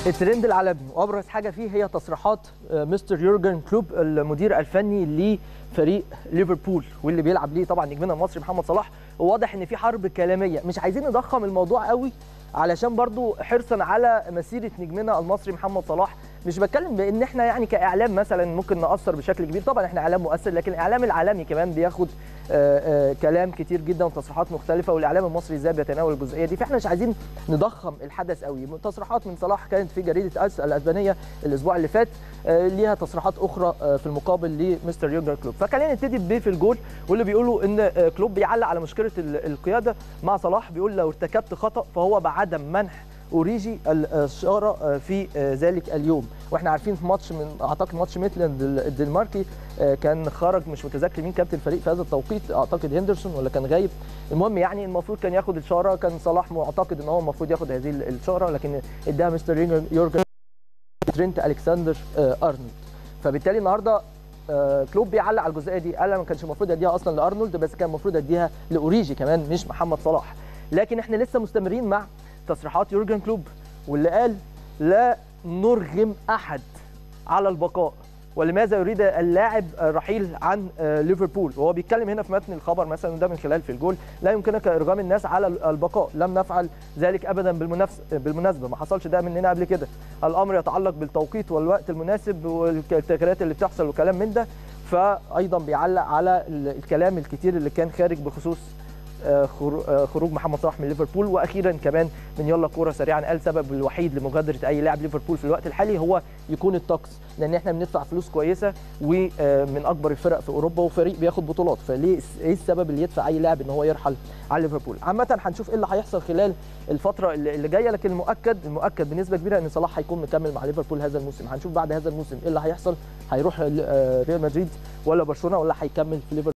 الترند العالمي وابرز حاجه فيه هي تصريحات مستر يورجن كلوب المدير الفني لفريق ليفربول واللي بيلعب ليه طبعا نجمنا المصري محمد صلاح وواضح ان في حرب كلاميه مش عايزين نضخم الموضوع قوي علشان برضو حرصا على مسيره نجمنا المصري محمد صلاح مش بتكلم بان احنا يعني كاعلام مثلا ممكن ناثر بشكل كبير طبعا احنا اعلام مؤثر لكن الاعلام العالمي كمان بياخد آآ آآ كلام كتير جدا وتصريحات مختلفه والاعلام المصري ازاي بيتناول الجزئيه دي فاحنا مش عايزين نضخم الحدث قوي تصريحات من صلاح كانت في جريده اس الاسبانيه الاسبوع اللي فات ليها تصريحات اخرى في المقابل لمستر يورجن كلوب فخلينا نبتدي بيه في الجول واللي بيقولوا ان كلوب بيعلق على مشكله القياده مع صلاح بيقول لو ارتكبت خطا فهو بعدم منح اوريجي الاشاره في ذلك اليوم واحنا عارفين في ماتش من اعتقد ماتش ميتلاند الدنماركي كان خرج مش متذكر مين كابتن الفريق في هذا التوقيت اعتقد هندرسون ولا كان غايب المهم يعني المفروض كان ياخد الاشاره كان صلاح معتقد ان هو المفروض ياخد هذه الاشاره لكن اداها مستر يورجن ترينت الكسندر ارنولد فبالتالي النهارده كلوب بيعلق على الجزئيه دي قال ما كانش المفروض اديها اصلا لارنولد بس كان المفروض اديها لاوريجي كمان مش محمد صلاح لكن احنا لسه مستمرين مع تصريحات يورجن كلوب واللي قال لا نرغم احد على البقاء ولماذا يريد اللاعب الرحيل عن ليفربول وهو بيتكلم هنا في متن الخبر مثلا ده من خلال في الجول لا يمكنك ارغام الناس على البقاء لم نفعل ذلك ابدا بالمنافس بالمناسبه ما حصلش ده مننا قبل كده الامر يتعلق بالتوقيت والوقت المناسب والتغييرات اللي بتحصل وكلام من ده فايضا بيعلق على الكلام الكتير اللي كان خارج بخصوص خروج محمد صلاح من ليفربول واخيرا كمان من يلا كوره سريعا قال السبب الوحيد لمغادره اي لاعب ليفربول في الوقت الحالي هو يكون الطقس لان احنا بندفع فلوس كويسه ومن اكبر الفرق في اوروبا وفريق بياخد بطولات فليه ايه السبب اللي يدفع اي لاعب ان هو يرحل على ليفربول عامه هنشوف ايه اللي هيحصل خلال الفتره اللي جايه لكن المؤكد المؤكد بنسبه كبيره ان صلاح هيكون مكمل مع ليفربول هذا الموسم هنشوف بعد هذا الموسم ايه اللي هيحصل هيروح ريال مدريد ولا برشلونه ولا هيكمل في ليفربول